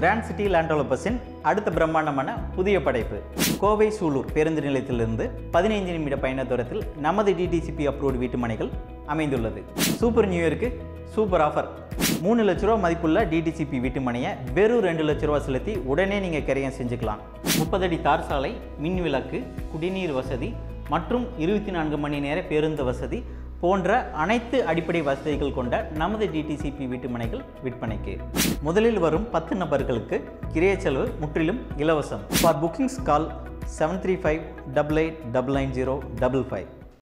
grand city land டெவலப்பர்ஸின் அடுத்த பிரம்மாண்டமான புதிய படைப்பு கோவை சூலூர் பேருந்து நிலையத்திலிருந்து பதினைந்து நிமிட பயண தூரத்தில் நமது டிடிசிபி அப்ரூவ்டு வீட்டு மனைகள் அமைந்துள்ளது சூப்பர் நியூ இயருக்கு சூப்பர் ஆஃபர் மூணு லட்ச ரூபா மதிப்புள்ள டிடிசிபி வீட்டு மனையை வெறும் ரெண்டு லட்ச ரூபா செலுத்தி உடனே நீங்கள் கரையம் செஞ்சுக்கலாம் முப்பதடி தார் சாலை மின் விளக்கு குடிநீர் வசதி மற்றும் இருபத்தி நான்கு மணி நேர பேருந்து வசதி போன்ற அனைத்து அடிப்படை வசதிகள் கொண்ட நமது டிடிசிபி வீட்டு மனைகள் விற்பனைக்கு முதலில் வரும் பத்து நபர்களுக்கு கிரைய செலவு முற்றிலும் இலவசம் for bookings call seven three five double eight double nine zero double five